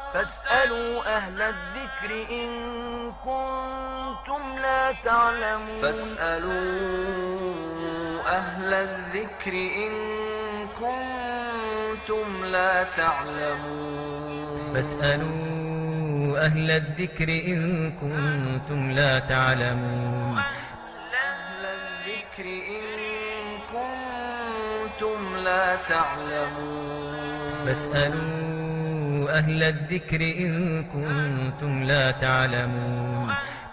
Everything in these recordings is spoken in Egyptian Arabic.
فاسألوا أهل الذكر إن كنتم لا تعلمون فاسألوا أهل الذكر إن كنتم لا تعلمون فاسألوا أهل الذكر إن كنتم لا تعلمون أهل الذكر إن كنتم لا تعلمون فاسألوا أهل الذكر إن كنتم لا تعلمون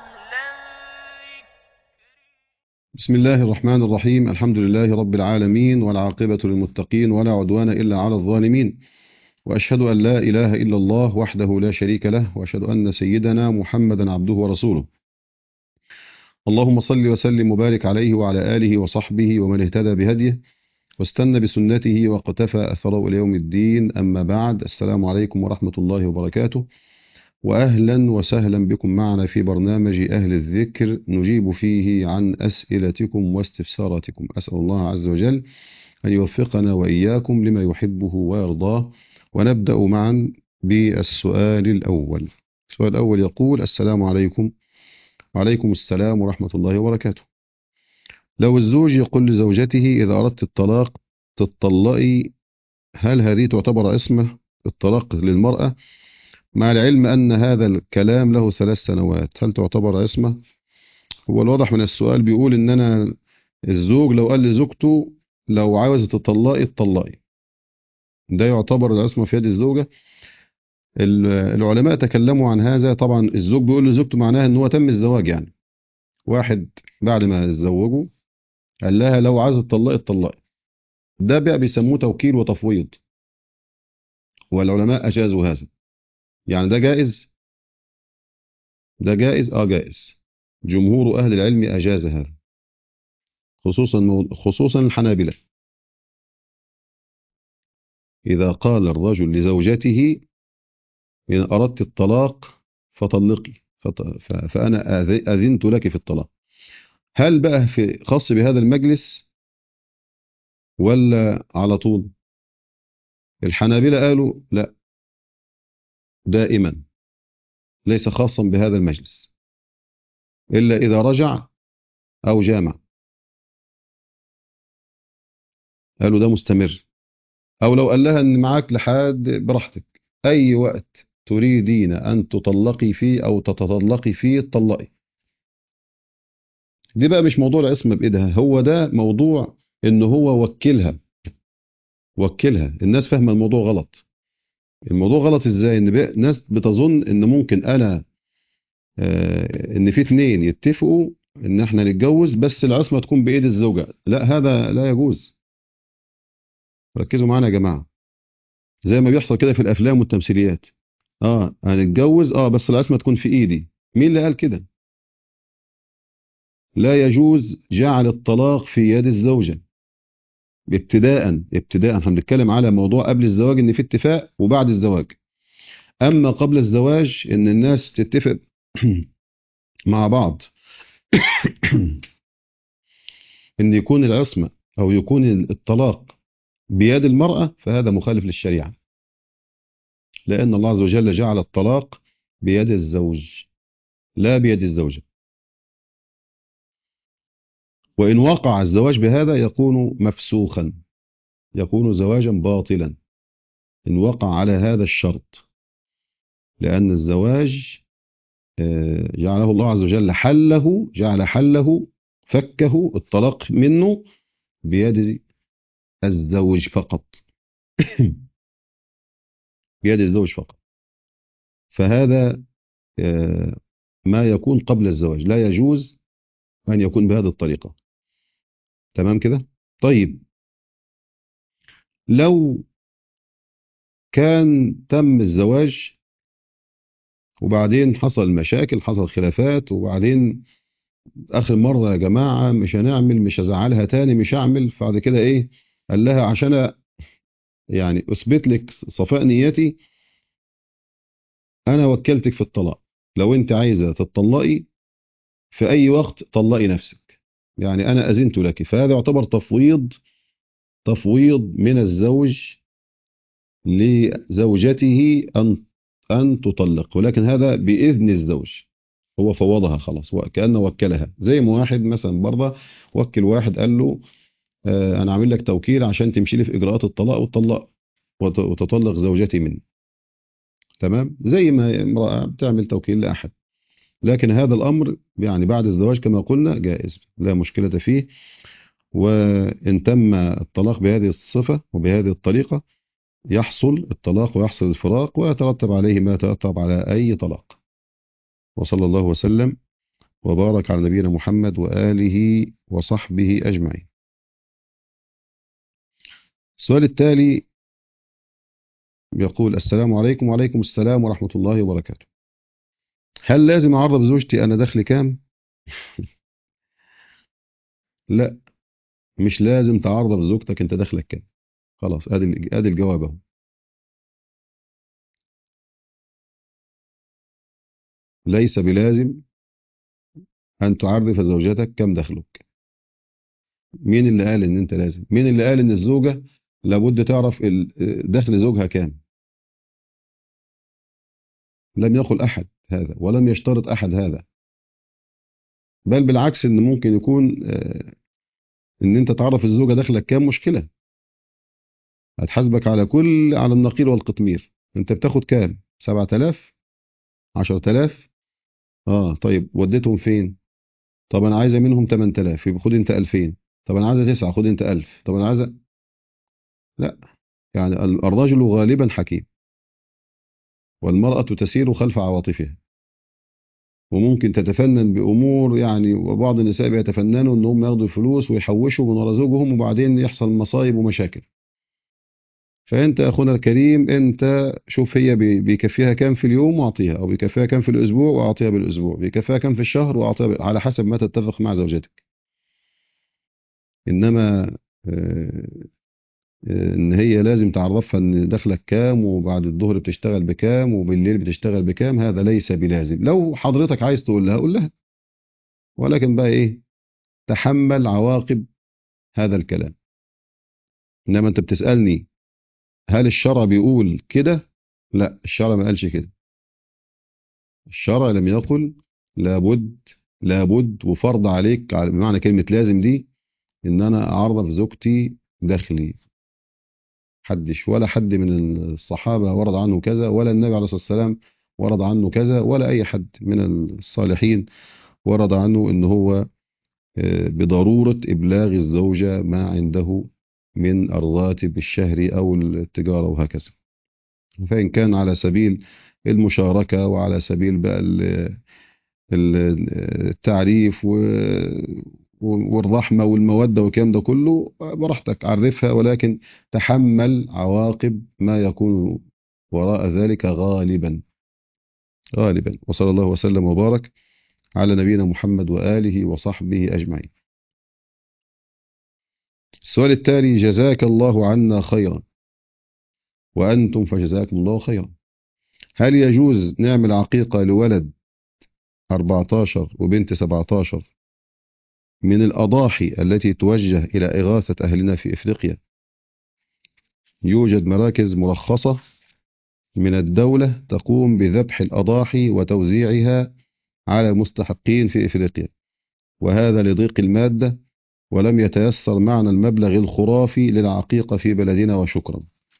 بسم الله الرحمن الرحيم الحمد لله رب العالمين والعاقبة للمتقين ولا عدوان إلا على الظالمين وأشهد أن لا إله إلا الله وحده لا شريك له وأشهد أن سيدنا محمدا عبده ورسوله اللهم صل وسلم وبارك عليه وعلى آله وصحبه ومن اهتدى بهديه واستنى بسنته واقتفى أثره إلى يوم الدين أما بعد السلام عليكم ورحمة الله وبركاته وأهلا وسهلا بكم معنا في برنامج أهل الذكر نجيب فيه عن أسئلتكم واستفساراتكم أسأل الله عز وجل أن يوفقنا وإياكم لما يحبه ويرضاه ونبدأ معا بالسؤال الأول السؤال الأول يقول السلام عليكم وعليكم السلام ورحمة الله وبركاته لو الزوج يقول لزوجته إذا أردت الطلاق تطلقي هل هذه تعتبر اسمه الطلاق للمرأة مع العلم أن هذا الكلام له ثلاث سنوات هل تعتبر اسمه هو الواضح من السؤال بيقول إن أنا الزوج لو قال لزوجته لو عاوزة تطلقي اتطلقي ده يعتبر العصمة في يد الزوجة العلماء تكلموا عن هذا طبعا الزوج بيقول لزوجته معناها ان هو تم الزواج يعني واحد بعد ما اتزوجوا قال لها لو عايزه تطلقي اتطلقي ده بقى بيسموه توكيل وتفويض والعلماء اجازوا هذا يعني ده جائز ده جائز اه جائز جمهور اهل العلم اجاز هذا خصوصا خصوصا الحنابلة إذا قال الرجل لزوجته إن أردت الطلاق فطلقي فأنا أذنت لك في الطلاق هل بقى في خاص بهذا المجلس ولا على طول الحنابلة قالوا لا دائما ليس خاصا بهذا المجلس إلا إذا رجع أو جامع قالوا ده مستمر أو لو قال لها أن معاك لحد براحتك أي وقت تريدين أن تطلقي فيه أو تتطلقي فيه تطلقي دي بقى مش موضوع العصمة بإيدها هو ده موضوع إن هو وكلها وكلها الناس فاهمة الموضوع غلط الموضوع غلط إزاي إن بقى ناس بتظن إن ممكن أنا آه إن في اتنين يتفقوا إن إحنا نتجوز بس العصمة تكون بإيد الزوجة لا هذا لا يجوز ركزوا معانا يا جماعة زي ما بيحصل كده في الأفلام والتمثيليات اه هنتجوز اه بس العصمة تكون في ايدي مين اللي قال كده لا يجوز جعل الطلاق في يد الزوجة ابتداء ابتداء احنا بنتكلم على موضوع قبل الزواج ان في اتفاق وبعد الزواج اما قبل الزواج ان الناس تتفق مع بعض ان يكون العصمة او يكون الطلاق بيد المرأة فهذا مخالف للشريعة لأن الله عز وجل جعل الطلاق بيد الزوج لا بيد الزوجة وإن وقع الزواج بهذا يكون مفسوخا يكون زواجا باطلا إن وقع على هذا الشرط لأن الزواج جعله الله عز وجل حله جعل حله فكه الطلاق منه بيد الزوج فقط بيد الزوج فقط فهذا ما يكون قبل الزواج لا يجوز أن يكون بهذه الطريقة تمام كده طيب لو كان تم الزواج وبعدين حصل مشاكل حصل خلافات وبعدين آخر مرة يا جماعة مش هنعمل مش هزعلها تاني مش هعمل بعد كده إيه قال لها عشان يعني أثبت لك صفاء نيتي أنا وكلتك في الطلاق لو أنت عايزة تطلقي في أي وقت طلقي نفسك يعني أنا أذنت لك فهذا يعتبر تفويض تفويض من الزوج لزوجته أن أن تطلق ولكن هذا بإذن الزوج هو فوضها خلاص وكأنه وكلها زي ما واحد مثلا برضه وكل واحد قال له آه أنا عامل لك توكيل عشان تمشي لي في إجراءات الطلاق وتطلق وت- وتطلق زوجتي مني تمام زي ما امرأة بتعمل توكيل لأحد لكن هذا الأمر يعني بعد الزواج كما قلنا جائز لا مشكلة فيه وإن تم الطلاق بهذه الصفة وبهذه الطريقة يحصل الطلاق ويحصل الفراق ويترتب عليه ما يترتب على أي طلاق وصلى الله وسلم وبارك على نبينا محمد وآله وصحبه أجمعين السؤال التالي يقول السلام عليكم وعليكم السلام ورحمة الله وبركاته هل لازم أعرف زوجتي أنا دخلي كام؟ لا مش لازم تعرف زوجتك أنت دخلك كام خلاص ادي ادي الجواب اهو ليس بلازم ان تعرف زوجتك كم دخلك مين اللي قال ان انت لازم مين اللي قال ان الزوجه لابد تعرف ال- دخل زوجها كام لم يقل احد هذا ولم يشترط احد هذا بل بالعكس ان ممكن يكون آه، ان انت تعرف الزوجه دخلك كام مشكله هتحاسبك على كل على النقير والقطمير انت بتاخد كام 7000 10000 اه طيب وديتهم فين طب انا عايزه منهم 8000 يبقى خد انت 2000 طب انا عايزه 9 خد انت 1000 طب انا عايزه لا يعني ال- الرجل غالبا حكيم والمرأة تسير خلف عواطفها وممكن تتفنن بأمور يعني وبعض النساء بيتفننوا انهم ياخدوا الفلوس ويحوشوا من ورا زوجهم وبعدين يحصل مصايب ومشاكل فانت يا اخونا الكريم انت شوف هي بي- بيكفيها كام في اليوم واعطيها او بيكفيها كام في الاسبوع واعطيها بالاسبوع بيكفيها كام في الشهر واعطيها بال- على حسب ما تتفق مع زوجتك انما آه، آه، ان هي لازم تعرفها ان دخلك كام وبعد الظهر بتشتغل بكام وبالليل بتشتغل بكام هذا ليس بلازم لو حضرتك عايز تقول لها قول لها ولكن بقى ايه تحمل عواقب هذا الكلام انما انت بتسألني هل الشرع بيقول كده لا الشرع ما قالش كده الشرع لم يقل لابد لابد وفرض عليك على- بمعنى كلمة لازم دي ان انا اعرف زوجتي دخلي حدش ولا حد من الصحابة ورد عنه كذا ولا النبي عليه الصلاة والسلام ورد عنه كذا ولا اي حد من الصالحين ورد عنه ان هو آه، بضرورة ابلاغ الزوجة ما عنده من الراتب الشهري او التجارة وهكذا فإن كان على سبيل المشاركة وعلى سبيل بقى ال- ال- التعريف و- والرحمة والمودة والكلام ده كله براحتك عرفها ولكن تحمل عواقب ما يكون وراء ذلك غالبا غالبا وصلى الله وسلم وبارك على نبينا محمد وآله وصحبه أجمعين السؤال التالي جزاك الله عنا خيرا وأنتم فجزاكم الله خيرا هل يجوز نعمل عقيقة لولد 14 وبنت 17 من الأضاحي التي توجه إلى إغاثة أهلنا في إفريقيا يوجد مراكز مرخصة من الدولة تقوم بذبح الأضاحي وتوزيعها على مستحقين في إفريقيا وهذا لضيق المادة ولم يتيسر معنا المبلغ الخرافي للعقيقة في بلدنا وشكرا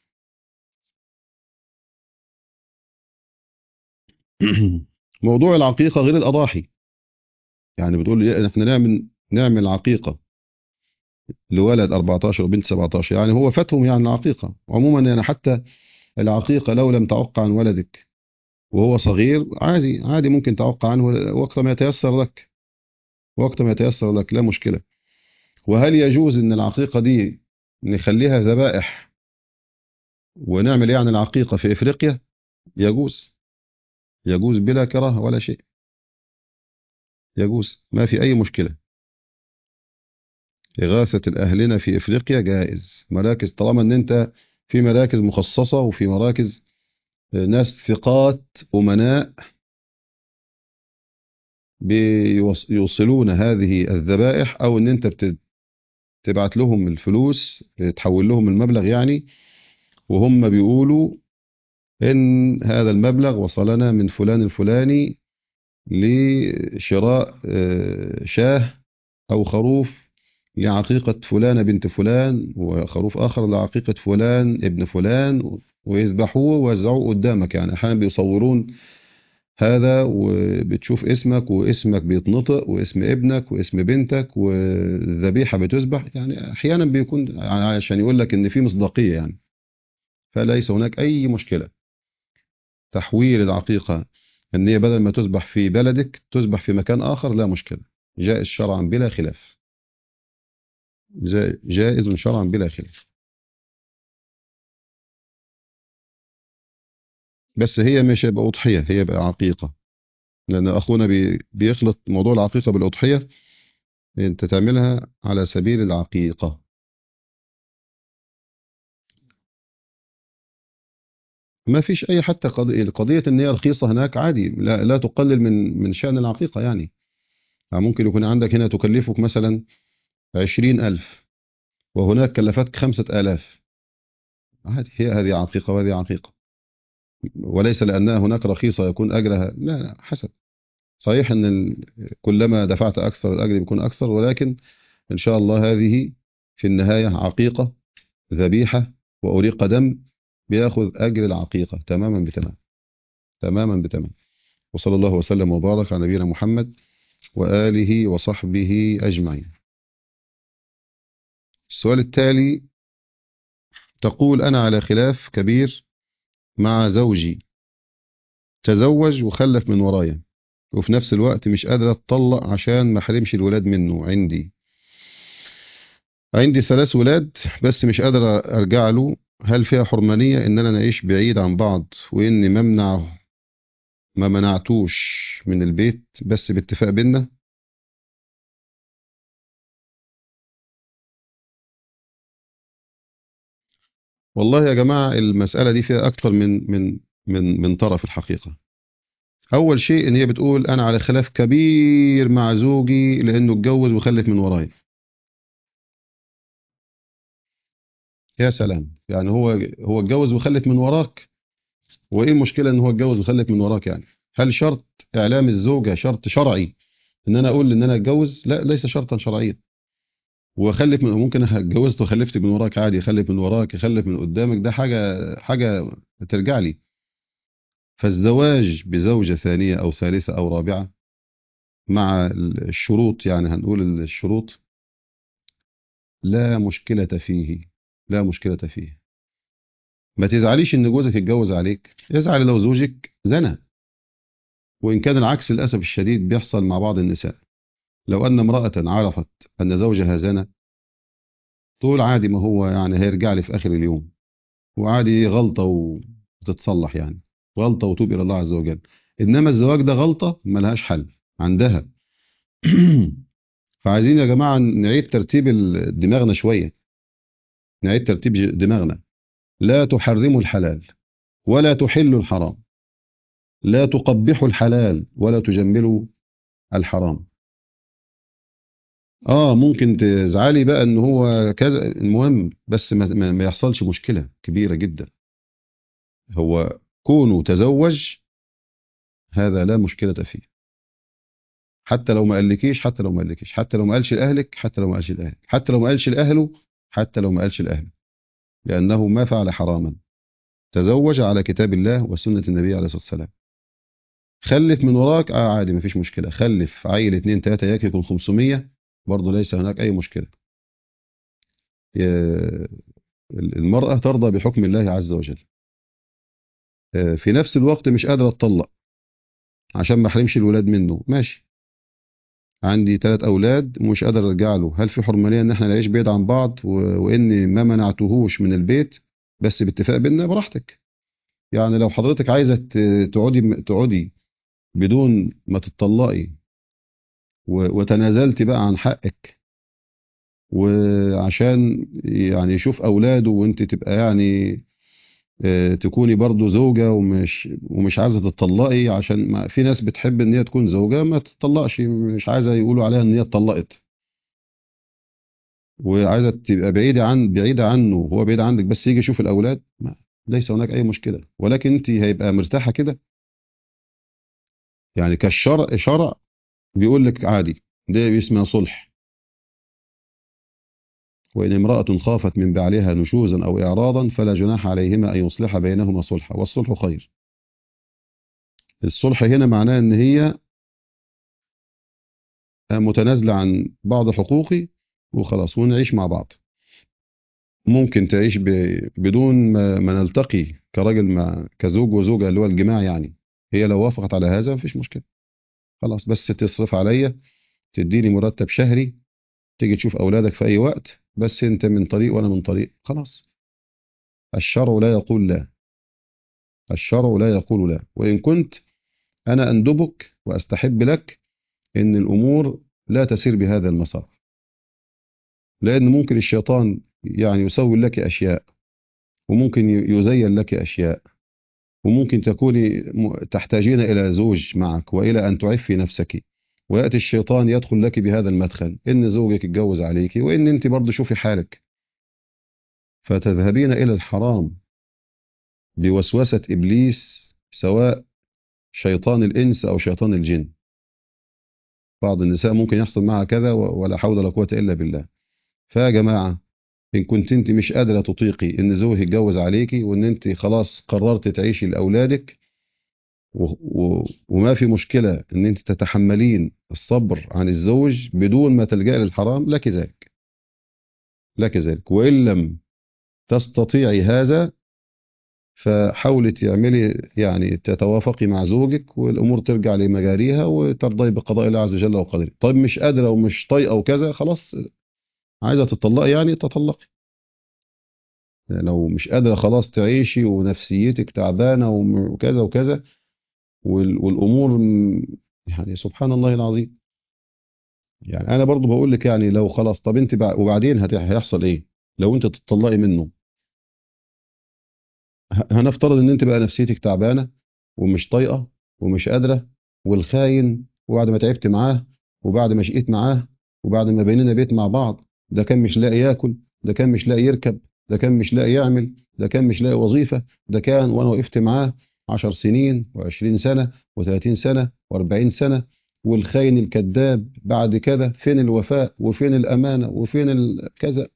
موضوع العقيقة غير الأضاحي يعني بتقول لي احنا نعمل نعمل عقيقة لولد 14 وبنت 17 يعني هو فاتهم يعني العقيقة عموما يعني حتى العقيقة لو لم تعق عن ولدك وهو صغير عادي عادي ممكن تعق عنه وقت ما يتيسر لك وقت ما يتيسر لك لا مشكلة وهل يجوز ان العقيقة دي نخليها ذبائح ونعمل يعني العقيقة في افريقيا يجوز يجوز بلا كراهة ولا شيء يجوز ما في اي مشكلة إغاثة الأهلنا في إفريقيا جائز مراكز طالما أن أنت في مراكز مخصصة وفي مراكز ناس ثقات أمناء بيوصلون هذه الذبائح أو أن أنت بت- تبعت لهم الفلوس تحول لهم المبلغ يعني وهم بيقولوا إن هذا المبلغ وصلنا من فلان الفلاني لشراء آه، شاه أو خروف لعقيقة فلانة بنت فلان وخروف آخر لعقيقة فلان ابن فلان ويذبحوه ويوزعوه قدامك يعني أحيانا بيصورون هذا وبتشوف اسمك واسمك بيتنطق واسم ابنك واسم بنتك والذبيحة بتذبح يعني أحيانا بيكون عشان يقول لك إن في مصداقية يعني فليس هناك أي مشكلة تحويل العقيقة ان هي بدل ما تذبح في بلدك تذبح في مكان اخر لا مشكله جائز شرعا بلا خلاف جا- جائز شرعا بلا خلاف بس هي مش هيبقى اضحيه هي بقى عقيقه لان اخونا بي بيخلط موضوع العقيقه بالاضحيه انت تعملها على سبيل العقيقه ما فيش اي حتى قضيه قضيه ان هي رخيصه هناك عادي لا, لا تقلل من من شان العقيقه يعني يعني ممكن يكون عندك هنا تكلفك مثلا عشرين ألف وهناك كلفتك خمسة آلاف عادي هي هذه عقيقة وهذه عقيقة وليس لأنها هناك رخيصة يكون أجرها لا لا حسب صحيح أن ال- كلما دفعت أكثر الأجر بيكون أكثر ولكن إن شاء الله هذه في النهاية عقيقة ذبيحة وأريق دم بياخذ أجر العقيقة تماما بتمام تماما بتمام وصلى الله وسلم وبارك على نبينا محمد وآله وصحبه أجمعين السؤال التالي تقول أنا على خلاف كبير مع زوجي تزوج وخلف من ورايا وفي نفس الوقت مش قادرة أتطلق عشان ما احرمش الولاد منه عندي عندي ثلاث ولاد بس مش قادر أرجع له هل فيها حرمانية إن أنا نعيش بعيد عن بعض وإني ممنع ما منعتوش من البيت بس باتفاق بينا والله يا جماعة المسألة دي فيها أكتر من من من من طرف الحقيقة أول شيء إن هي بتقول أنا على خلاف كبير مع زوجي لأنه اتجوز وخلف من ورايا يا سلام يعني هو هو اتجوز وخلف من وراك وإيه المشكلة إن هو اتجوز وخلف من وراك يعني هل شرط إعلام الزوجة شرط شرعي إن أنا أقول إن أنا اتجوز لا ليس شرطا شرعيا وخلف من ممكن اتجوزت وخلفت من وراك عادي يخلف من وراك يخلف من قدامك ده حاجة حاجة ترجع لي فالزواج بزوجة ثانية أو ثالثة أو رابعة مع الشروط يعني هنقول الشروط لا مشكلة فيه لا مشكلة فيه ما تزعليش ان جوزك اتجوز عليك ازعل لو زوجك زنى وإن كان العكس للأسف الشديد بيحصل مع بعض النساء لو أن امرأة عرفت أن زوجها زنى تقول عادي ما هو يعني هيرجع لي في آخر اليوم وعادي غلطة وتتصلح يعني غلطة وتوب إلى الله عز وجل إنما الزواج ده غلطة ملهاش حل عندها فعايزين يا جماعة نعيد ترتيب ال- دماغنا شوية نعيد ترتيب ج- دماغنا لا تحرموا الحلال ولا تحلوا الحرام لا تقبحوا الحلال ولا تجملوا الحرام اه ممكن تزعلي بقى ان هو كذا المهم بس ما, ما ما يحصلش مشكلة كبيرة جدا هو كونه تزوج هذا لا مشكلة فيه حتى لو ما قالكيش حتى لو ما قالكيش حتى لو ما قالش لأهلك حتى لو ما قالش لأهلك حتى لو ما قالش لأهله حتى لو ما قالش لأهله لأنه ما فعل حراما تزوج على كتاب الله وسنة النبي عليه الصلاة والسلام خلف من وراك اه عادي مفيش مشكلة خلف عيل اتنين تلاتة يكفي يكون 500 برضه ليس هناك أي مشكلة يا- المرأة ترضى بحكم الله عز وجل آه، في نفس الوقت مش قادرة تطلق عشان ما احرمش الولاد منه ماشي عندي ثلاث أولاد مش قادر أرجع له هل في حرمانية إن احنا نعيش بعيد عن بعض و... وإني ما منعتهوش من البيت بس باتفاق بينا براحتك يعني لو حضرتك عايزة ت- تقعدي تقعدي بدون ما تتطلقي و... وتنازلتي بقى عن حقك وعشان يعني يشوف أولاده وانت تبقى يعني آه، تكوني برضو زوجة ومش ومش عايزة تتطلقي عشان ما في ناس بتحب ان هي تكون زوجة ما تتطلقش مش عايزة يقولوا عليها ان هي اتطلقت وعايزة تبقى بعيدة عن بعيدة عنه وهو بعيد عنك بس يجي يشوف الأولاد ما ليس هناك أي مشكلة ولكن أنت هيبقى مرتاحة كده يعني كالشرع شرع بيقول لك عادي ده اسمها صلح وإن امرأة خافت من بعلها نشوزا أو إعراضا فلا جناح عليهما أن يصلح بينهما صلحا والصلح خير الصلح هنا معناه أن هي متنازلة عن بعض حقوقي وخلاص ونعيش مع بعض ممكن تعيش ب... بدون ما, ما نلتقي كراجل مع كزوج وزوجة اللي هو الجماع يعني هي لو وافقت على هذا مفيش مشكلة خلاص بس تصرف عليا تديني مرتب شهري تيجي تشوف أولادك في أي وقت بس أنت من طريق وأنا من طريق خلاص الشرع لا يقول لا الشرع لا يقول لا وإن كنت أنا أندبك وأستحب لك إن الأمور لا تسير بهذا المسار لأن ممكن الشيطان يعني يسوي لك أشياء وممكن يزين لك أشياء وممكن تكوني تحتاجين إلى زوج معك وإلى أن تعفي نفسك ويأتي الشيطان يدخل لك بهذا المدخل إن زوجك اتجوز عليك وإن أنت برضه شوفي حالك فتذهبين إلى الحرام بوسوسة إبليس سواء شيطان الإنس أو شيطان الجن بعض النساء ممكن يحصل معها كذا ولا حول ولا قوة إلا بالله فيا جماعة إن كنت أنت مش قادرة تطيقي إن زوجك يتجوز عليكي وإن أنت خلاص قررت تعيشي لأولادك و... و... وما في مشكلة إن أنت تتحملين الصبر عن الزوج بدون ما تلجأ للحرام لك ذلك لك ذلك وإن لم تستطيعي هذا فحاولي تعملي يعني تتوافقي مع زوجك والامور ترجع لمجاريها وترضي بقضاء الله عز وجل وقدره طيب مش قادره ومش طايقه وكذا خلاص عايزه تطلقي يعني تطلقي لو مش قادره خلاص تعيشي ونفسيتك تعبانه وكذا وكذا والامور يعني سبحان الله العظيم يعني انا برضو بقول لك يعني لو خلاص طب انت وبعدين هيحصل ايه لو انت تطلقي منه هنفترض ان انت بقى نفسيتك تعبانه ومش طايقه ومش قادره والخاين وبعد ما تعبت معاه وبعد ما شقيت معاه وبعد ما بيننا بيت مع بعض ده كان مش لاقي ياكل ده كان مش لاقي يركب ده كان مش لاقي يعمل ده كان مش لاقي وظيفه ده كان وانا وقفت معاه 10 سنين و20 سنه و30 سنه و40 سنه والخاين الكذاب بعد كده فين الوفاء وفين الامانه وفين كذا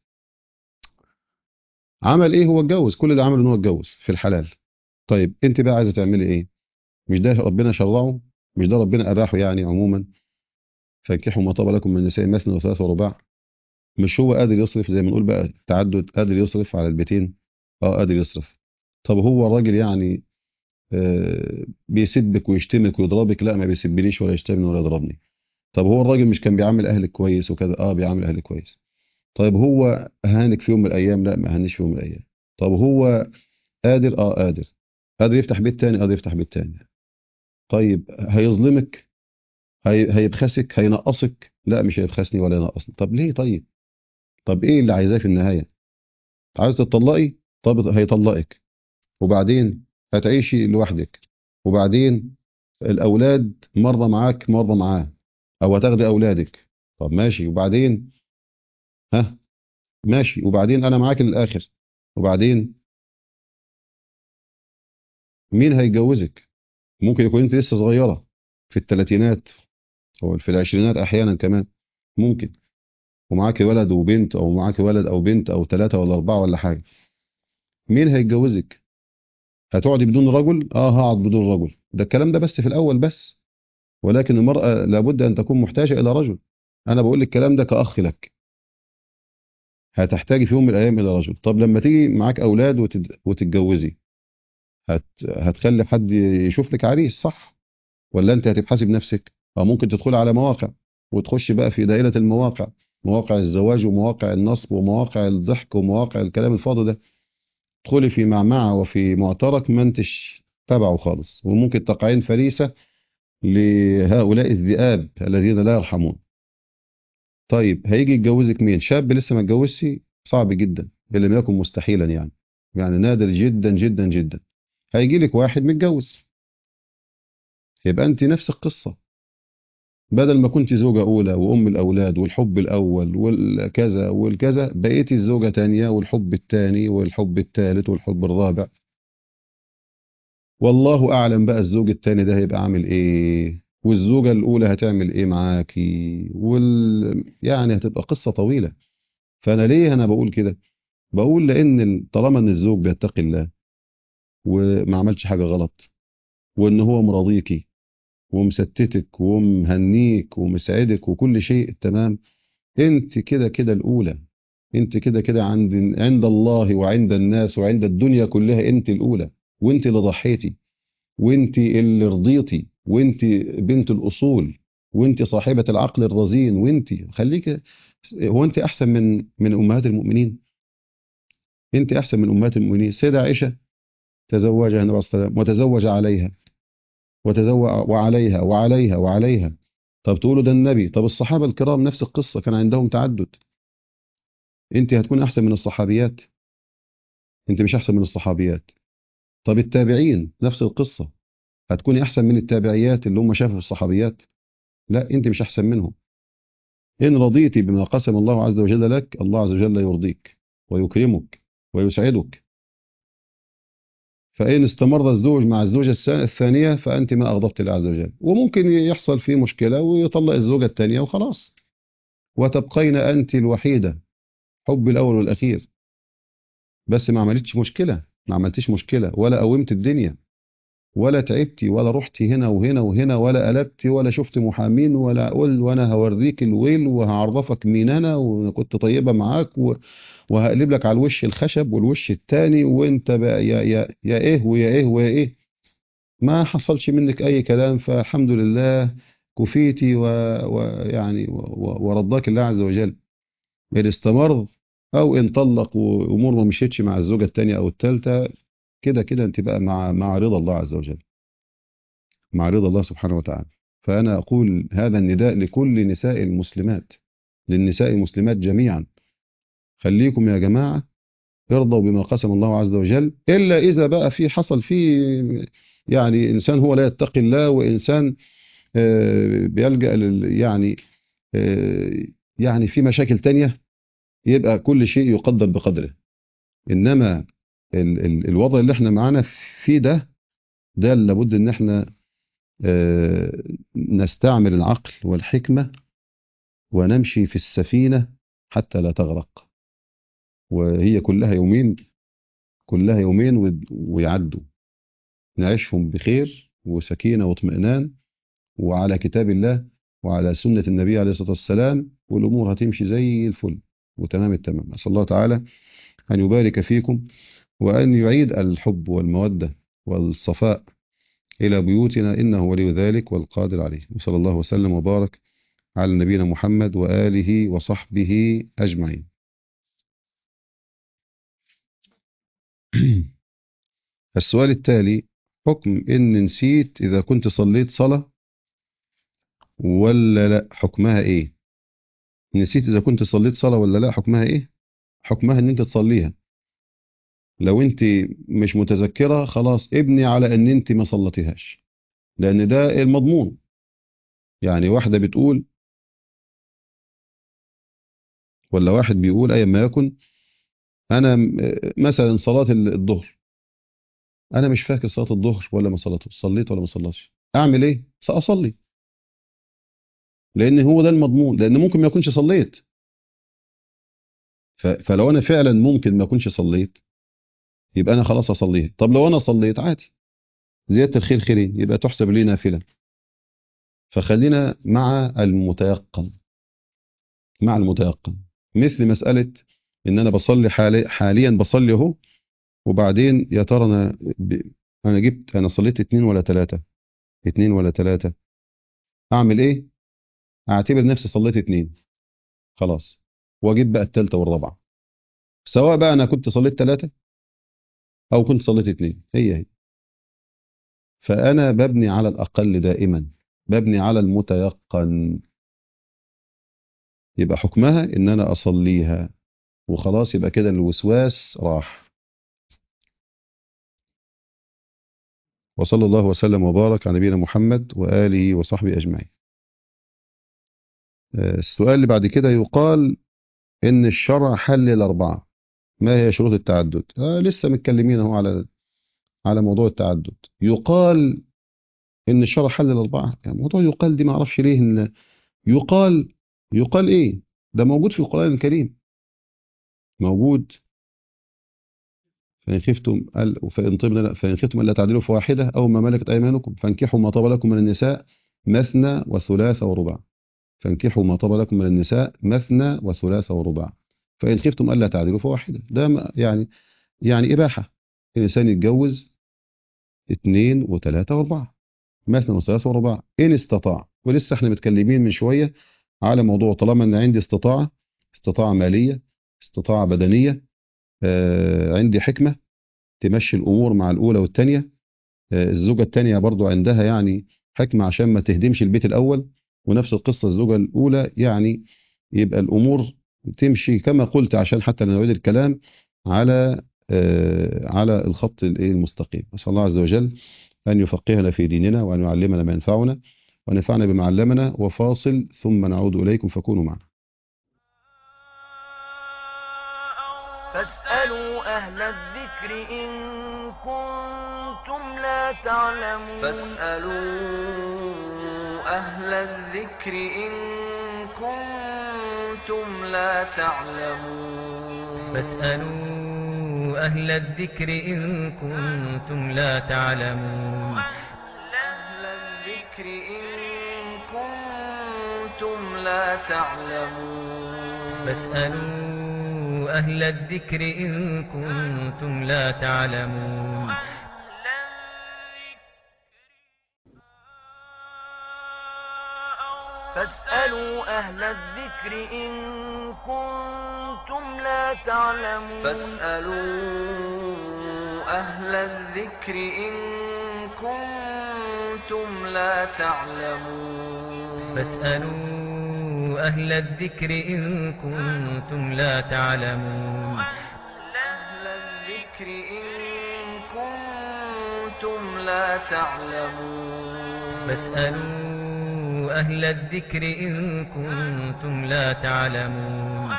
عمل ايه هو اتجوز كل ده عمله ان هو اتجوز في الحلال طيب انت بقى عايزه تعملي ايه مش ده ربنا شرعه مش ده ربنا اباحه يعني عموما فانكحوا ما طاب لكم من النساء مثنى وثلاث ورباع مش هو قادر يصرف زي ما نقول بقى تعدد قادر يصرف على البيتين اه قادر يصرف طب هو الراجل يعني آه بيسبك ويشتمك ويضربك لا ما بيسبنيش ولا يشتمني ولا يضربني طب هو الراجل مش كان بيعامل اهلك كويس وكذا اه بيعامل اهلك كويس طيب هو هانك في يوم من الايام لا ما هانش في يوم من الايام طب هو قادر اه قادر قادر يفتح بيت تاني قادر يفتح بيت تاني طيب هيظلمك هي... هيبخسك هينقصك لا مش هيبخسني ولا ينقصني طب ليه طيب طب ايه اللي عايزاه في النهايه عايز تطلقي طب هيطلقك وبعدين هتعيشي لوحدك وبعدين الاولاد مرضى معاك مرضى معاه او هتاخدي اولادك طب ماشي وبعدين ها ماشي وبعدين انا معاك للاخر وبعدين مين هيتجوزك ممكن يكون انت لسه صغيره في الثلاثينات او في العشرينات احيانا كمان ممكن ومعاك ولد وبنت او معاك ولد او بنت او ثلاثه ولا اربعه ولا حاجه مين هيتجوزك هتقعدي بدون رجل اه هقعد بدون رجل ده الكلام ده بس في الاول بس ولكن المراه لابد ان تكون محتاجه الى رجل انا بقول الكلام ده كاخ لك هتحتاجي في يوم من الايام الى رجل طب لما تيجي معاك اولاد وتد... وتتجوزي هت... هتخلي حد يشوف لك عريس صح ولا انت هتبحثي بنفسك او ممكن تدخلي على مواقع وتخشي بقى في دائره المواقع مواقع الزواج ومواقع النصب ومواقع الضحك ومواقع الكلام الفاضي ده تدخلي في معمعة وفي معترك ما انتش تبعه خالص وممكن تقعين فريسة لهؤلاء الذئاب الذين لا يرحمون طيب هيجي يتجوزك مين شاب لسه ما اتجوزش صعب جدا ان لم يكن مستحيلا يعني يعني نادر جدا جدا جدا هيجي لك واحد متجوز يبقى انت نفس القصة بدل ما كنت زوجة أولى وأم الأولاد والحب الأول والكذا والكذا بقيتي الزوجة تانية والحب التاني والحب التالت والحب الرابع والله اعلم بقى الزوج التاني ده هيبقى عامل ايه والزوجة الاولى هتعمل ايه معاكي وال يعني هتبقى قصة طويلة فانا ليه انا بقول كده بقول لان ال- طالما ان الزوج بيتقي الله وما عملش حاجة غلط وان هو مرضيكي ومستتك ومهنيك ومسعدك وكل شيء تمام انت كده كده الاولى انت كده كده عند عند الله وعند الناس وعند الدنيا كلها انت الاولى وانت اللي ضحيتي وانت اللي رضيتي وانت بنت الاصول وانت صاحبة العقل الرزين وانت خليك هو انت احسن من من امهات المؤمنين انت احسن من امهات المؤمنين سيدة عائشة تزوجها النبي صلى الله عليه وسلم وتزوج عليها وتزوج وعليها وعليها وعليها طب تقولوا ده النبي طب الصحابة الكرام نفس القصة كان عندهم تعدد انت هتكون احسن من الصحابيات انت مش احسن من الصحابيات طب التابعين نفس القصة هتكوني احسن من التابعيات اللي هم شافوا الصحابيات لا انت مش احسن منهم ان رضيتي بما قسم الله عز وجل لك الله عز وجل يرضيك ويكرمك ويسعدك فإن استمر الزوج مع الزوجة الس- الثانية فأنت ما أغضبت الله عز وجل وممكن يحصل فيه مشكلة ويطلق الزوجة الثانية وخلاص وتبقين أنت الوحيدة حب الأول والأخير بس ما عملتش مشكلة ما عملتش مشكلة ولا قومت الدنيا ولا تعبتي ولا رحتي هنا وهنا وهنا ولا قلبتي ولا شفت محامين ولا قول وانا هوريك الويل وهعرفك مين انا وانا كنت طيبة معاك و... وهقلب لك على الوش الخشب والوش التاني وانت بقى يا يا يا ايه ويا ايه ويا ايه ما حصلش منك اي كلام فالحمد لله كفيتي ويعني و... ويعني و... و... ورضاك الله عز وجل ان استمر او ان طلق وامور ما مشيتش مع الزوجة التانية او التالتة كده كده انت بقى مع مع رضا الله عز وجل مع رضا الله سبحانه وتعالى فأنا أقول هذا النداء لكل نساء المسلمات للنساء المسلمات جميعا خليكم يا جماعة ارضوا بما قسم الله عز وجل إلا إذا بقى في حصل فيه يعني إنسان هو لا يتقي الله وإنسان آه، بيلجأ لل يعني آه، يعني في مشاكل تانية يبقى كل شيء يقدر بقدره إنما ال ال الوضع اللي احنا معانا فيه ده ده اللي لابد ان احنا آه، نستعمل العقل والحكمة ونمشي في السفينة حتى لا تغرق وهي كلها يومين كلها يومين و- ويعدوا نعيشهم بخير وسكينة واطمئنان وعلى كتاب الله وعلى سنة النبي عليه الصلاة والسلام والأمور هتمشي زي الفل وتمام التمام أسأل الله تعالى أن يبارك فيكم وأن يعيد الحب والمودة والصفاء إلى بيوتنا إنه ولي ذلك والقادر عليه وصلى الله وسلم وبارك على نبينا محمد وآله وصحبه أجمعين السؤال التالي حكم إن نسيت إذا كنت صليت صلاة ولا لا حكمها إيه نسيت إذا كنت صليت صلاة ولا لا حكمها إيه حكمها إن أنت تصليها لو أنت مش متذكرة خلاص ابني على إن أنت ما صلتيهاش لأن ده المضمون يعني واحدة بتقول ولا واحد بيقول أيا ما يكن أنا م- مثلا صلاة الظهر أنا مش فاكر صلاة الظهر ولا ما صليته صليت ولا ما صليتش أعمل إيه؟ سأصلي لأن هو ده المضمون لأن ممكن ما يكونش صليت ف- فلو أنا فعلا ممكن ما أكونش صليت يبقى أنا خلاص أصليها طب لو أنا صليت عادي زيادة الخير خيرين يبقى تحسب لي نافلة فخلينا مع المتيقن مع المتيقن مثل مسألة إن أنا بصلي حالي حاليا بصلي أهو وبعدين يا ترى أنا ب... أنا جبت أنا صليت اتنين ولا تلاتة اتنين ولا تلاتة أعمل إيه؟ أعتبر نفسي صليت اتنين خلاص وأجيب بقى التالتة والرابعة سواء بقى أنا كنت صليت تلاتة أو كنت صليت اتنين هي هي فأنا ببني على الأقل دائما ببني على المتيقن يبقى حكمها إن أنا أصليها وخلاص يبقى كده الوسواس راح وصلى الله وسلم وبارك على نبينا محمد وآله وصحبه أجمعين آه، السؤال اللي بعد كده يقال إن الشرع حل الأربعة ما هي شروط التعدد آه لسه متكلمين اهو على على موضوع التعدد يقال ان الشرع حل الاربعه يعني موضوع يقال دي ما اعرفش ليه ان يقال يقال ايه ده موجود في القران الكريم موجود فإن خفتم ال- فإن طبن فإن خفتم ألا تعدلوا فواحدة أو ما ملكت أيمانكم فانكحوا ما طاب لكم من النساء مثنى وثلاث ورباع فانكحوا ما طاب لكم من النساء مثنى وثلاث ورباع فإن خفتم ألا تعدلوا فواحدة ده ما- يعني يعني إباحة الإنسان يتجوز اثنين وثلاثة وأربعة مثنى وثلاثة ورباع إن استطاع ولسه احنا متكلمين من شوية على موضوع طالما أن عندي استطاعة استطاعة مالية استطاعة بدنية آه، عندي حكمة تمشي الأمور مع الأولى والثانية الزوجة الثانية برضو عندها يعني حكمة عشان ما تهدمش البيت الأول ونفس القصة الزوجة الأولى يعني يبقى الأمور تمشي كما قلت عشان حتى لا نعيد الكلام على آه، على الخط الإيه المستقيم نسأل الله عز وجل أن يفقهنا في ديننا وأن يعلمنا ما ينفعنا وأن ينفعنا بما علمنا وفاصل ثم نعود إليكم فكونوا معنا فاسألوا أهل الذكر إن كنتم لا تعلمون فاسألوا أهل الذكر إن كنتم لا تعلمون فاسألوا أهل الذكر إن كنتم لا تعلمون أهل الذكر إن كنتم لا تعلمون فاسألوا أهل الذكر إن كنتم لا تعلمون فاسألوا أهل الذكر إن كنتم لا تعلمون فاسألوا أهل الذكر إن كنتم لا تعلمون فاسألوا أهل الذكر إن كنتم لا تعلمون أهل الذكر إن كنتم لا تعلمون فاسألوا أهل الذكر إن كنتم لا تعلمون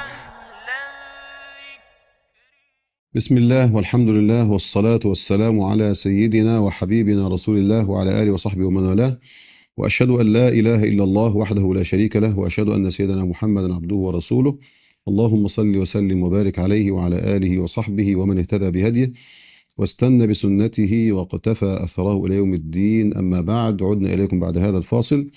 بسم الله والحمد لله والصلاة والسلام على سيدنا وحبيبنا رسول الله وعلى آله وصحبه ومن والاه وأشهد أن لا إله إلا الله وحده لا شريك له وأشهد أن سيدنا محمدا عبده ورسوله اللهم صل وسلم وبارك عليه وعلى آله وصحبه ومن اهتدى بهديه واستنى بسنته واقتفى أثره إلى يوم الدين أما بعد عدنا إليكم بعد هذا الفاصل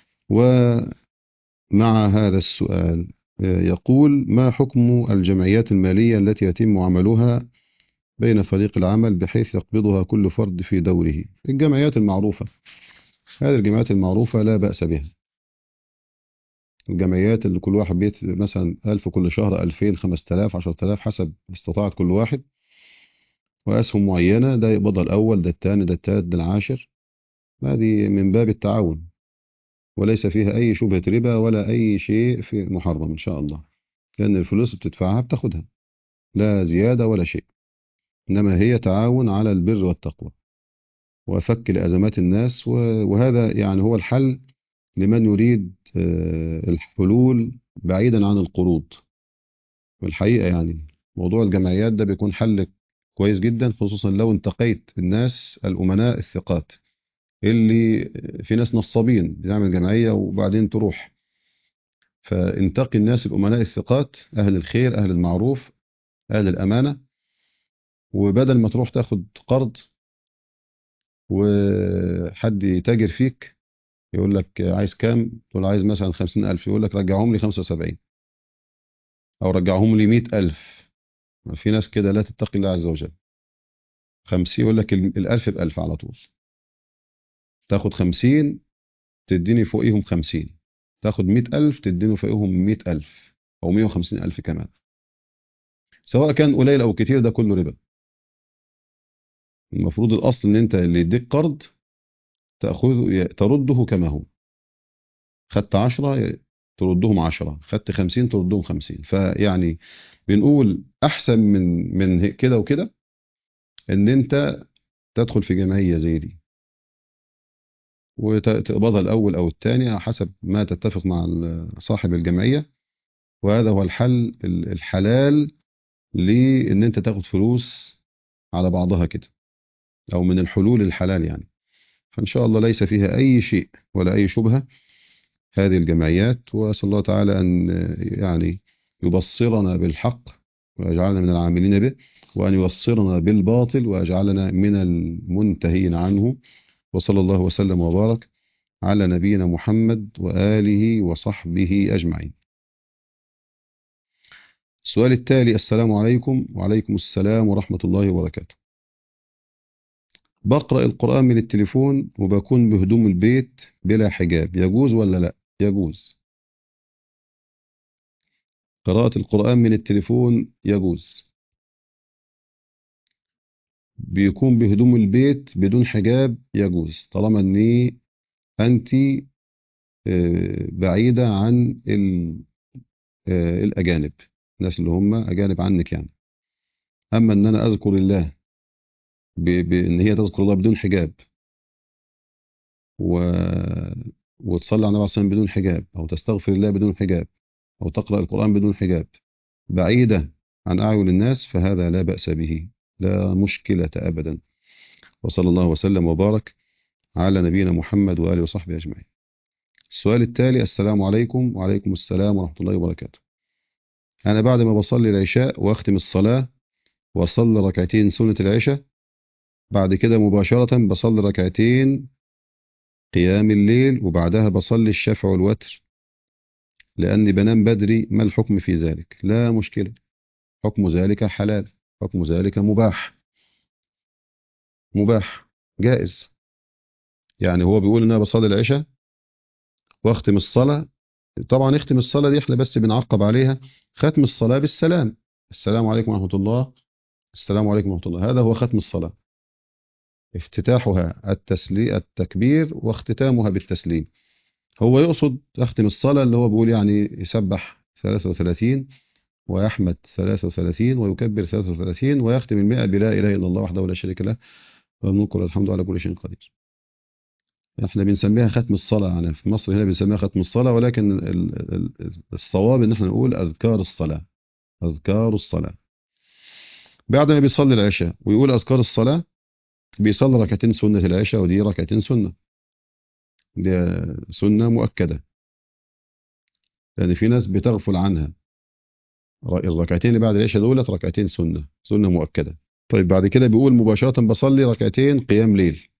ومع هذا السؤال يقول ما حكم الجمعيات المالية التي يتم عملها بين فريق العمل بحيث يقبضها كل فرد في دوره الجمعيات المعروفة هذه الجمعيات المعروفة لا بأس بها الجمعيات اللي كل واحد بيت مثلا ألف كل شهر ألفين خمسة آلاف عشرة آلاف حسب استطاعة كل واحد وأسهم معينة ده يقبضها الأول ده الثاني ده الثالث ده العاشر هذه من باب التعاون وليس فيها أي شبهة ربا ولا أي شيء في محرم إن شاء الله لأن الفلوس بتدفعها بتاخدها لا زيادة ولا شيء إنما هي تعاون على البر والتقوى وفك لأزمات الناس وهذا يعني هو الحل لمن يريد الحلول بعيدا عن القروض والحقيقة يعني موضوع الجمعيات ده بيكون حل كويس جدا خصوصا لو انتقيت الناس الأمناء الثقات اللي في ناس نصابين بتعمل جمعية وبعدين تروح فانتقي الناس الأمناء الثقات أهل الخير أهل المعروف أهل الأمانة وبدل ما تروح تاخد قرض وحد يتاجر فيك يقول لك عايز كام تقول عايز مثلا خمسين ألف يقول لك رجعهم لي خمسة وسبعين أو رجعهم لي مئة ألف في ناس كده لا تتقي الله عز وجل خمسين يقول لك الألف بألف على طول تاخد خمسين تديني فوقيهم خمسين تاخد مئة ألف تديني فوقيهم مئة ألف أو مئة وخمسين ألف كمان سواء كان قليل أو كتير ده كله ربا المفروض الأصل إن أنت اللي يديك قرض تأخذه ترده كما هو خدت عشرة تردهم عشرة خدت خمسين تردهم خمسين فيعني بنقول أحسن من من كده وكده إن أنت تدخل في جمعية زي دي وتقبضها الأول أو الثاني حسب ما تتفق مع صاحب الجمعية وهذا هو الحل الحلال لأن أنت تاخد فلوس على بعضها كده أو من الحلول الحلال يعني فإن شاء الله ليس فيها أي شيء ولا أي شبهة هذه الجمعيات وأسأل الله تعالى أن يعني يبصرنا بالحق ويجعلنا من العاملين به وأن يبصرنا بالباطل ويجعلنا من المنتهين عنه وصلى الله وسلم وبارك على نبينا محمد وآله وصحبه أجمعين السؤال التالي السلام عليكم وعليكم السلام ورحمة الله وبركاته بقرأ القرآن من التليفون وبكون بهدوم البيت بلا حجاب يجوز ولا لا يجوز قراءة القرآن من التليفون يجوز بيكون بهدوم البيت بدون حجاب يجوز طالما ان انت بعيدة عن الأجانب الناس اللي هم أجانب عنك يعني أما أن أنا أذكر الله بأن هي تذكر الله بدون حجاب و... وتصلي على النبي عليه بدون حجاب أو تستغفر الله بدون حجاب أو تقرأ القرآن بدون حجاب بعيدة عن أعين الناس فهذا لا بأس به لا مشكلة أبدا وصلى الله وسلم وبارك على نبينا محمد وآله وصحبه أجمعين السؤال التالي السلام عليكم وعليكم السلام ورحمة الله وبركاته أنا بعد ما بصلي العشاء وأختم الصلاة وأصلي ركعتين سنة العشاء بعد كده مباشرة بصلي ركعتين قيام الليل وبعدها بصلي الشفع والوتر لأني بنام بدري ما الحكم في ذلك لا مشكلة حكم ذلك حلال حكم ذلك مباح مباح جائز يعني هو بيقول ان انا بصلي العشاء واختم الصلاة طبعا اختم الصلاة دي احنا بس بنعقب عليها ختم الصلاة بالسلام السلام عليكم ورحمة الله السلام عليكم ورحمة الله هذا هو ختم الصلاة افتتاحها التسلي التكبير واختتامها بالتسليم هو يقصد اختم الصلاة اللي هو بيقول يعني يسبح 33 ويحمد 33 ويكبر 33 ويختم المئة بلا إله إلا الله وحده لا شريك له والملك والحمد على كل شيء قدير احنا بنسميها ختم الصلاة يعني في مصر هنا بنسميها ختم الصلاة ولكن الصواب ان احنا نقول أذكار الصلاة أذكار الصلاة بعد ما بيصلي العشاء ويقول أذكار الصلاة بيصلي ركعتين سنة العشاء ودي ركعتين سنة دي سنة مؤكدة لأن في ناس بتغفل عنها الركعتين اللي بعد العشاء دولت ركعتين سنة سنة مؤكدة طيب بعد كده بيقول مباشرة بصلي ركعتين قيام ليل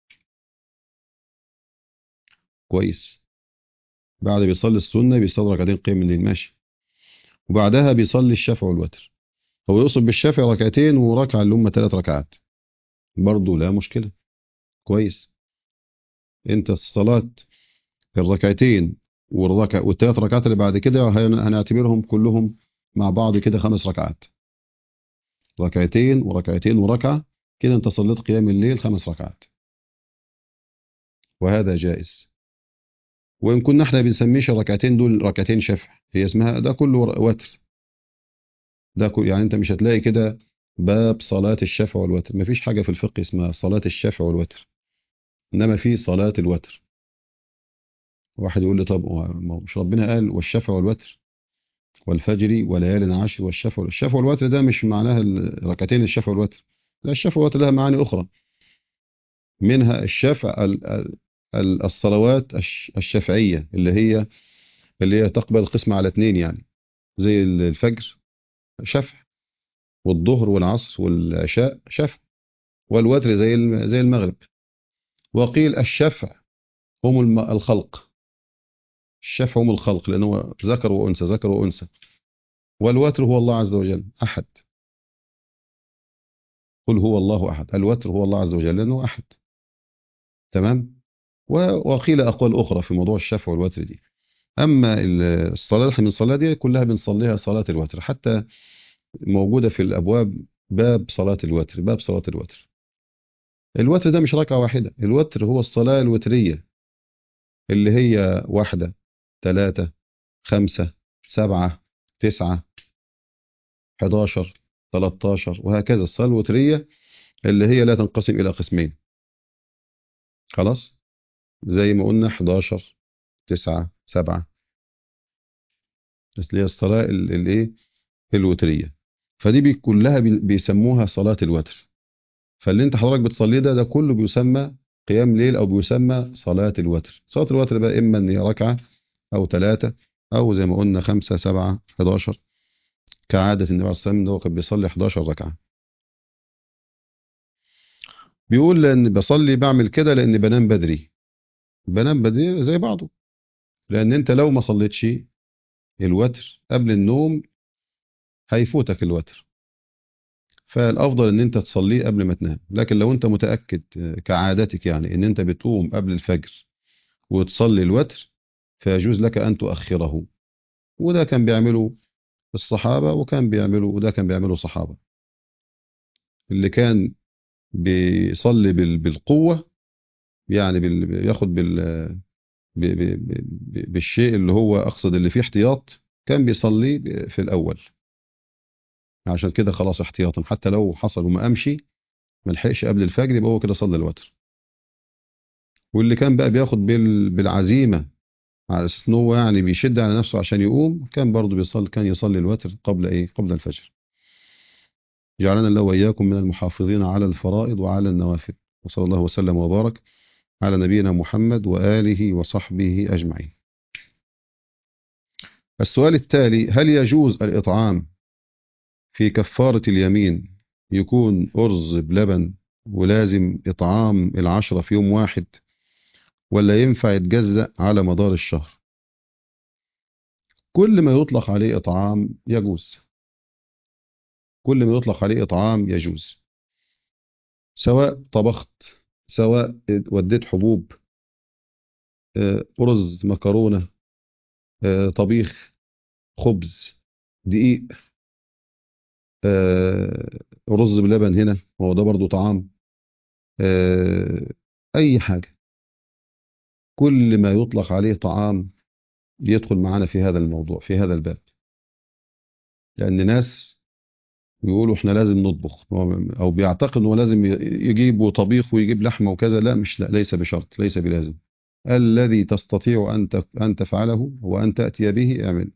كويس بعد بيصلي السنة بيصلي ركعتين قيام الليل ماشي وبعدها بيصلي الشفع والوتر هو يقصد بالشفع ركعتين وركعة اللي هم ثلاث ركعات برضه لا مشكلة كويس انت الصلاة الركعتين والركع والثلاث ركعات اللي بعد كده هنعتبرهم كلهم مع بعض كده خمس ركعات ركعتين وركعتين وركعة كده انت صليت قيام الليل خمس ركعات وهذا جائز وإن كنا احنا بنسميش الركعتين دول ركعتين شفع هي اسمها ده كله وتر ده كل يعني انت مش هتلاقي كده باب صلاة الشفع والوتر مفيش حاجة في الفقه اسمها صلاة الشفع والوتر إنما في صلاة الوتر واحد يقول لي طب مش ربنا قال والشفع والوتر والفجر وليال عشر والشفع الشفع والوتر ده مش معناها ركعتين الشفع والوتر لا الشفع والوتر لها معاني أخرى منها الشفع الصلوات الشفعية اللي هي اللي هي تقبل القسمة على اثنين يعني زي الفجر شفع والظهر والعصر والعشاء شفع والوتر زي زي المغرب وقيل الشفع هم الخلق الشفع هم الخلق لأنه ذكر وأنثى ذكر وأنثى والوتر هو الله عز وجل أحد قل هو الله أحد الوتر هو الله عز وجل لأنه أحد تمام وقيل أقوال أخرى في موضوع الشفع والوتر دي أما الصلاة اللي من الصلاة دي كلها بنصليها صلاة الوتر حتى موجودة في الأبواب باب صلاة الوتر باب صلاة الوتر الوتر ده مش ركعة واحدة الوتر هو الصلاة الوترية اللي هي واحدة ثلاثة خمسة سبعة تسعة حداشر تلاتاشر وهكذا الصلاة الوترية اللي هي لا تنقسم إلى قسمين خلاص زي ما قلنا 11 9 7 بس هي الصلاة الايه الوترية فدي كلها بيسموها صلاة الوتر فاللي انت حضرتك بتصليه ده ده كله بيسمى قيام ليل او بيسمى صلاة الوتر صلاة الوتر بقى اما ان هي ركعة او ثلاثة او زي ما قلنا خمسة سبعة 11 كعادة النبي عليه الصلاة والسلام ان هو كان بيصلي 11 ركعة بيقول لان بصلي بعمل كده لان بنام بدري بنام بدري زي بعضه لان انت لو ما صليتش الوتر قبل النوم هيفوتك الوتر فالافضل ان انت تصليه قبل ما تنام لكن لو انت متاكد كعادتك يعني ان انت بتقوم قبل الفجر وتصلي الوتر فيجوز لك ان تؤخره وده كان بيعمله الصحابه وكان بيعمله وده كان بيعمله الصحابه اللي كان بيصلي بال- بالقوه يعني بال- بياخد بال ب- ب- ب- بالشيء اللي هو اقصد اللي فيه احتياط كان بيصلي في الاول عشان كده خلاص احتياطا حتى لو حصل وما امشي ما لحقش قبل الفجر يبقى هو كده صلى الوتر واللي كان بقى بياخد بال- بالعزيمه على اساس ان هو يعني بيشد على نفسه عشان يقوم كان برضه بيصلي كان يصلي الوتر قبل ايه قبل الفجر جعلنا الله واياكم من المحافظين على الفرائض وعلى النوافل وصلى الله وسلم وبارك على نبينا محمد واله وصحبه اجمعين السؤال التالي هل يجوز الاطعام في كفاره اليمين يكون ارز بلبن ولازم اطعام العشره في يوم واحد ولا ينفع يتجزأ على مدار الشهر كل ما يطلق عليه إطعام يجوز كل ما يطلق عليه إطعام يجوز سواء طبخت سواء وديت حبوب آه، رز مكرونة آه، طبيخ خبز دقيق آه، رز بلبن هنا هو ده برضو طعام آه، أي حاجة كل ما يطلق عليه طعام يدخل معانا في هذا الموضوع في هذا الباب لأن ناس يقولوا احنا لازم نطبخ او بيعتقد انه لازم يجيب طبيخ ويجيب لحمه وكذا لا مش لا ليس بشرط ليس بلازم الذي تستطيع ان ت- ان تفعله وان تاتي به اعمل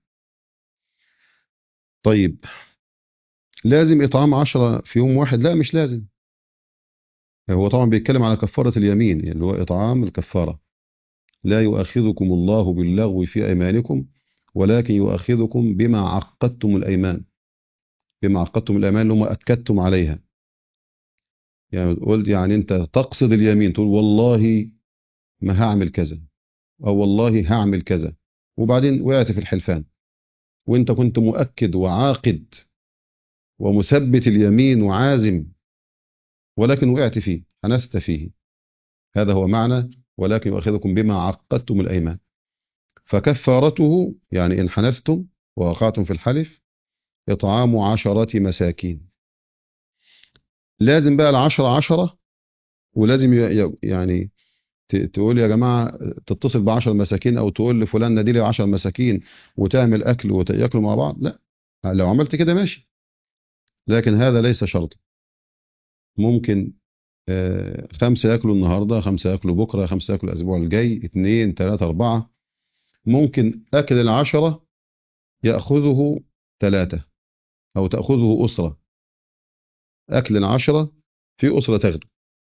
طيب لازم اطعام عشرة في يوم واحد لا مش لازم هو طبعا بيتكلم على كفاره اليمين يعني اللي هو اطعام الكفاره لا يؤاخذكم الله باللغو في ايمانكم ولكن يؤاخذكم بما عقدتم الايمان بما عقدتم الايمان اللي هم اكدتم عليها يعني قلت يعني انت تقصد اليمين تقول والله ما هعمل كذا او والله هعمل كذا وبعدين وقعت في الحلفان وانت كنت مؤكد وعاقد ومثبت اليمين وعازم ولكن وقعت فيه حنست فيه هذا هو معنى ولكن يؤاخذكم بما عقدتم الايمان فكفارته يعني ان حنثتم ووقعتم في الحلف اطعام عشرة مساكين لازم بقى العشرة عشرة ولازم ي- ي- يعني ت- تقول يا جماعة تتصل بعشر مساكين أو تقول لفلان نادي لي عشر مساكين وتعمل أكل وتأكلوا مع بعض لا لو عملت كده ماشي لكن هذا ليس شرط ممكن آه، خمسة يأكلوا النهاردة خمسة يأكلوا بكرة خمسة يأكلوا الأسبوع الجاي اتنين تلاتة أربعة ممكن أكل العشرة يأخذه ثلاثة أو تأخذه أسرة أكل العشرة في أسرة تاخده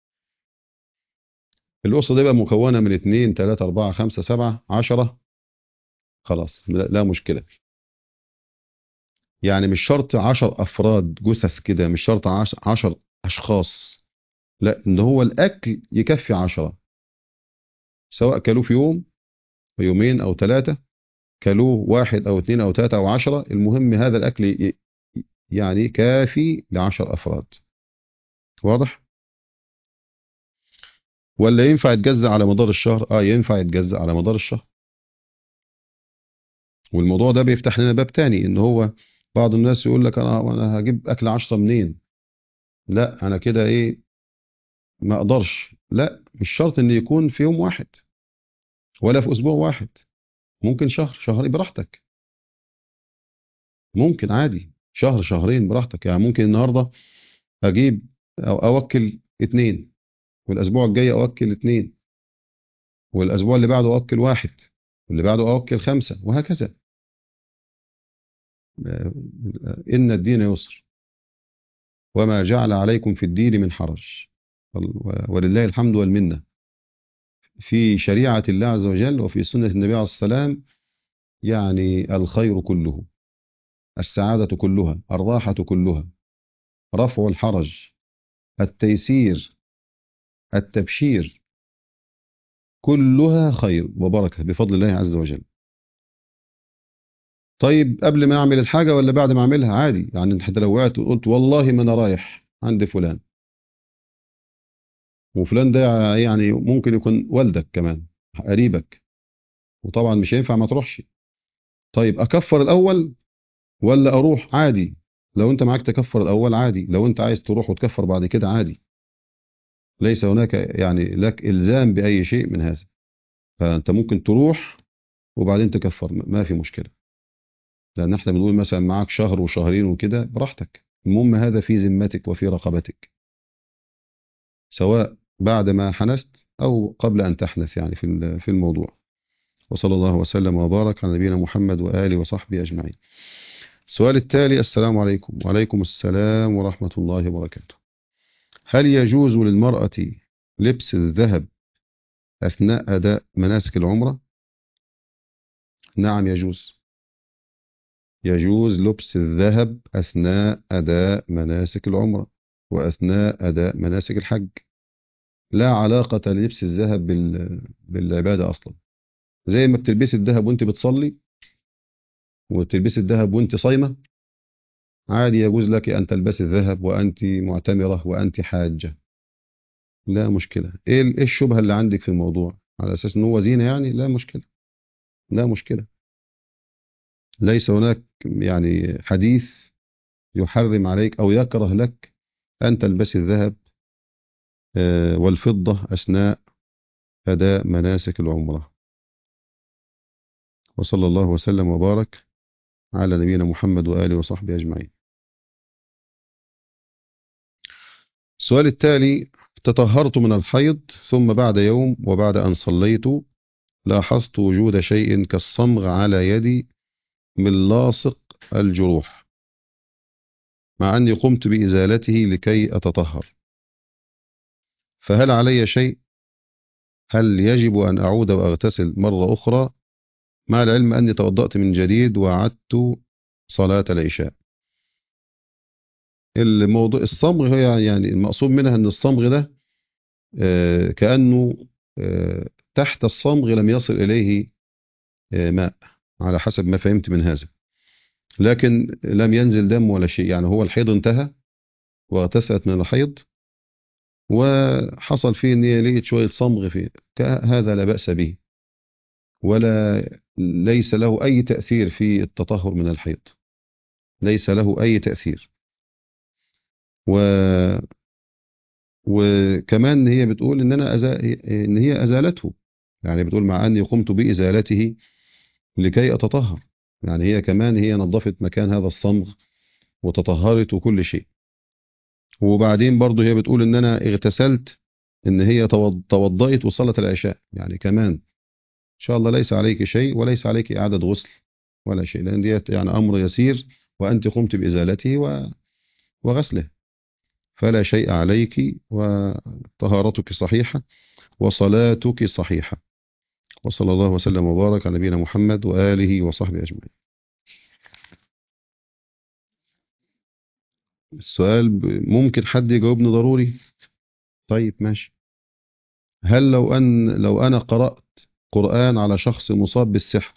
الأسرة دي بقى مكونة من اتنين تلاتة أربعة خمسة سبعة عشرة خلاص لا لا مشكلة يعني مش شرط عشر أفراد جثث كده مش شرط عش- عشر أشخاص لا إن هو الأكل يكفي عشرة سواء كلوه في يوم أو يومين أو ثلاثة كلوه واحد أو اثنين أو ثلاثة أو عشرة المهم هذا الأكل ي- يعني كافي لعشر أفراد واضح؟ ولا ينفع يتجزأ على مدار الشهر؟ اه ينفع يتجزأ على مدار الشهر والموضوع ده بيفتح لنا باب تاني ان هو بعض الناس يقول لك انا انا هجيب اكل عشرة منين لا انا كده ايه ما اقدرش لا مش شرط ان يكون في يوم واحد ولا في اسبوع واحد ممكن شهر شهرين براحتك ممكن عادي شهر شهرين براحتك يعني ممكن النهارده اجيب او اوكل اتنين والاسبوع الجاي اوكل اتنين والاسبوع اللي بعده اوكل واحد واللي بعده اوكل خمسة وهكذا آه، ان الدين يسر وما جعل عليكم في الدين من حرج ولله الحمد والمنة في شريعة الله عز وجل وفي سنة النبي عليه السلام يعني الخير كله السعادة كلها الراحة كلها رفع الحرج التيسير التبشير كلها خير وبركة بفضل الله عز وجل طيب قبل ما اعمل الحاجة ولا بعد ما اعملها عادي يعني حتى لو وقعت وقلت والله ما انا رايح عند فلان وفلان ده يعني ممكن يكون والدك كمان قريبك وطبعا مش هينفع ما تروحش طيب اكفر الاول ولا اروح عادي لو انت معاك تكفر الاول عادي لو انت عايز تروح وتكفر بعد كده عادي ليس هناك يعني لك الزام باي شيء من هذا فانت ممكن تروح وبعدين تكفر ما في مشكله لان احنا بنقول مثلا معاك شهر وشهرين وكده براحتك المهم هذا في ذمتك وفي رقبتك سواء بعد ما حنست او قبل ان تحنث يعني في في الموضوع وصلى الله وسلم وبارك على نبينا محمد واله وصحبه اجمعين السؤال التالي السلام عليكم وعليكم السلام ورحمه الله وبركاته هل يجوز للمراه لبس الذهب اثناء اداء مناسك العمره نعم يجوز يجوز لبس الذهب أثناء أداء مناسك العمرة وأثناء أداء مناسك الحج لا علاقة للبس الذهب بالعبادة أصلا زي ما بتلبسي الذهب وانت بتصلي وتلبسي الذهب وانت صايمة عادي يجوز لك أن تلبسي الذهب وأنت معتمرة وأنت حاجة لا مشكلة إيه الشبهة اللي عندك في الموضوع على أساس أنه هو زينة يعني لا مشكلة لا مشكلة ليس هناك يعني حديث يحرم عليك أو يكره لك أن تلبسي الذهب والفضة أثناء أداء مناسك العمرة وصلى الله وسلم وبارك على نبينا محمد وآله وصحبه أجمعين السؤال التالي تطهرت من الحيض ثم بعد يوم وبعد أن صليت لاحظت وجود شيء كالصمغ على يدي من لاصق الجروح مع أني قمت بإزالته لكي أتطهر فهل علي شيء هل يجب أن أعود وأغتسل مرة أخرى مع العلم أني توضأت من جديد وعدت صلاة العشاء الموضوع الصمغ هي يعني المقصود منها أن الصمغ ده آه كأنه آه تحت الصمغ لم يصل إليه آه ماء على حسب ما فهمت من هذا لكن لم ينزل دم ولا شيء يعني هو الحيض انتهى واغتسلت من الحيض وحصل فيه ان هي لقيت شويه صمغ فيه هذا لا باس به ولا ليس له اي تاثير في التطهر من الحيض ليس له اي تاثير و وكمان هي بتقول ان انا أزا... ان هي ازالته يعني بتقول مع اني قمت بازالته لكي أتطهر يعني هي كمان هي نظفت مكان هذا الصمغ وتطهرت وكل شيء وبعدين برضه هي بتقول ان انا اغتسلت ان هي توضأت وصلت العشاء يعني كمان ان شاء الله ليس عليك شيء وليس عليك اعادة غسل ولا شيء لان ديت يعني امر يسير وانت قمت بازالته و... وغسله فلا شيء عليك وطهارتك صحيحة وصلاتك صحيحة وصلى الله وسلم وبارك على نبينا محمد وآله وصحبه أجمعين السؤال ممكن حد يجاوبني ضروري طيب ماشي هل لو أن لو أنا قرأت قرآن على شخص مصاب بالسحر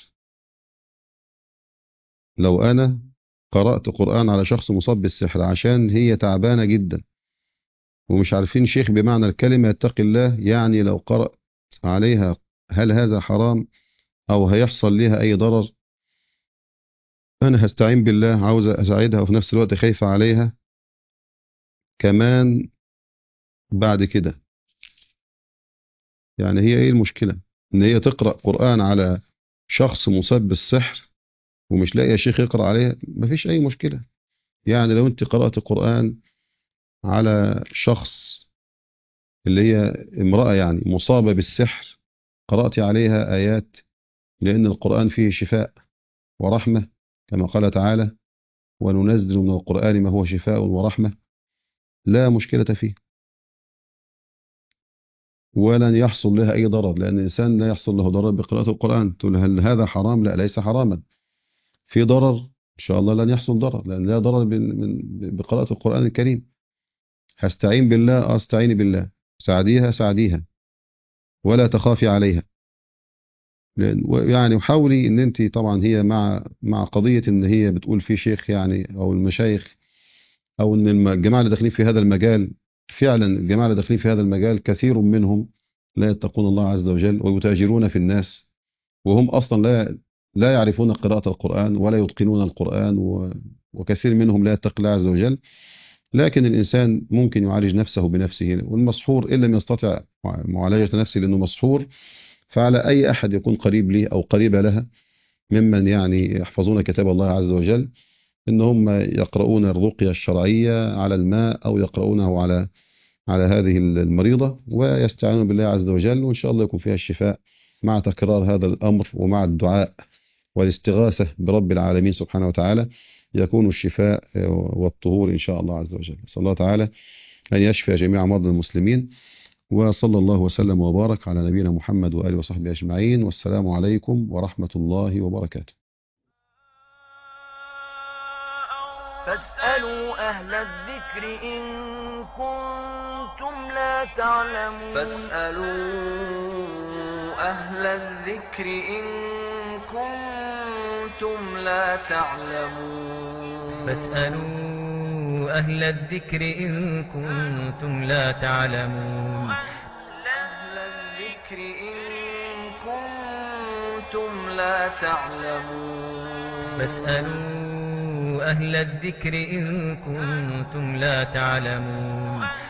لو أنا قرأت قرآن على شخص مصاب بالسحر عشان هي تعبانة جدا ومش عارفين شيخ بمعنى الكلمة يتقي الله يعني لو قرأت عليها هل هذا حرام أو هيحصل لها أي ضرر أنا هستعين بالله عاوز أساعدها وفي نفس الوقت خايفة عليها كمان بعد كده يعني هي إيه المشكلة إن هي تقرأ قرآن على شخص مصاب بالسحر ومش لاقي شيخ يقرأ عليها مفيش أي مشكلة يعني لو أنت قرأت القرآن على شخص اللي هي امرأة يعني مصابة بالسحر قرأت عليها آيات لأن القرآن فيه شفاء ورحمة كما قال تعالى وننزل من القرآن ما هو شفاء ورحمة لا مشكلة فيه ولن يحصل لها أي ضرر لأن الإنسان لا يحصل له ضرر بقراءة القرآن تقول هل هذا حرام لا ليس حراما في ضرر إن شاء الله لن يحصل ضرر لأن لا ضرر من- من- بقراءة القرآن الكريم هستعين بالله أستعين بالله ساعديها ساعديها ولا تخافي عليها لأن يعني وحاولي ان انت طبعا هي مع مع قضيه ان هي بتقول في شيخ يعني او المشايخ او ان الم- الجماعه اللي داخلين في هذا المجال فعلا الجماعه اللي داخلين في هذا المجال كثير منهم لا يتقون الله عز وجل ويتاجرون في الناس وهم اصلا لا لا يعرفون قراءه القران ولا يتقنون القران و- وكثير منهم لا يتقي الله عز وجل لكن الانسان ممكن يعالج نفسه بنفسه والمسحور ان لم يستطع معالجه نفسه لانه مسحور فعلى أي أحد يكون قريب لي أو قريبة لها ممن يعني يحفظون كتاب الله عز وجل إن هم يقرؤون الرقية الشرعية على الماء أو يقرؤونه على على هذه المريضة ويستعينون بالله عز وجل وإن شاء الله يكون فيها الشفاء مع تكرار هذا الأمر ومع الدعاء والاستغاثة برب العالمين سبحانه وتعالى يكون الشفاء والطهور إن شاء الله عز وجل صلى الله تعالى أن يشفي جميع مرضى المسلمين وصلى الله وسلم وبارك على نبينا محمد وآله وصحبه أجمعين والسلام عليكم ورحمة الله وبركاته فاسألوا أهل الذكر إن كنتم لا تعلمون فاسألوا أهل الذكر إن كنتم لا تعلمون فاسألوا أهل الذكر إن كنتم لا تعلمون أهل الذكر إن كنتم لا تعلمون فاسألوا أهل الذكر إن كنتم لا تعلمون